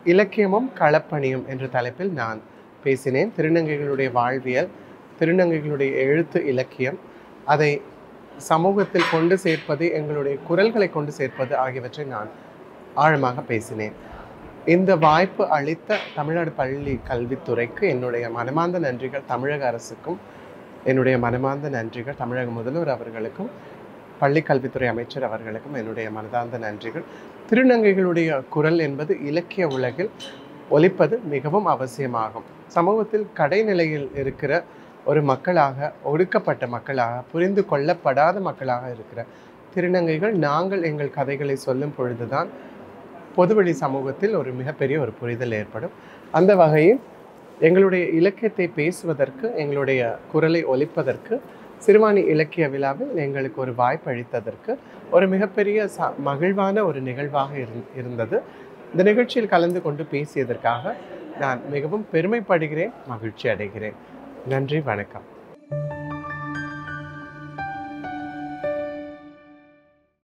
இலக்கியமும் களப்பணியும் என்ற தலைப்பில் நான் பேசினேன் திருநங்கைகளுடைய வாழ்வியல் திருநங்கைகளுடைய எழுத்து இலக்கியம் அதை சமூகத்தில் கொண்டு சேர்ப்பது எங்களுடைய குரல்களை கொண்டு சேர்ப்பது ஆகியவற்றை நான் ஆழமாக பேசினேன் இந்த வாய்ப்பு அளித்த தமிழ்நாடு பள்ளி கல்வித்துறைக்கு என்னுடைய மனமார்ந்த நன்றிகள் தமிழக அரசுக்கும் என்னுடைய மனமார்ந்த நன்றிகள் தமிழக முதல்வர் அவர்களுக்கும் பள்ளி கல்வித்துறை அமைச்சர் அவர்களுக்கும் என்னுடைய மனதார்ந்த நன்றிகள் திருநங்கைகளுடைய குரல் என்பது இலக்கிய உலகில் ஒலிப்பது மிகவும் அவசியமாகும் சமூகத்தில் கடைநிலையில் இருக்கிற ஒரு மக்களாக ஒடுக்கப்பட்ட மக்களாக புரிந்து கொள்ளப்படாத மக்களாக இருக்கிற திருநங்கைகள் நாங்கள் எங்கள் கதைகளை சொல்லும் பொழுதுதான் பொதுவெளி சமூகத்தில் ஒரு மிகப்பெரிய ஒரு புரிதல் ஏற்படும் அந்த வகையில் எங்களுடைய இலக்கியத்தை பேசுவதற்கு எங்களுடைய குரலை ஒலிப்பதற்கு சிறுவாணி இலக்கிய விழாவில் எங்களுக்கு ஒரு வாய்ப்பு அளித்ததற்கு ஒரு மிகப்பெரிய ச மகிழ்வான ஒரு நிகழ்வாக இருந் இருந்தது இந்த நிகழ்ச்சியில் கலந்து கொண்டு பேசியதற்காக நான் மிகவும் பெருமைப்படுகிறேன் மகிழ்ச்சி அடைகிறேன் நன்றி வணக்கம்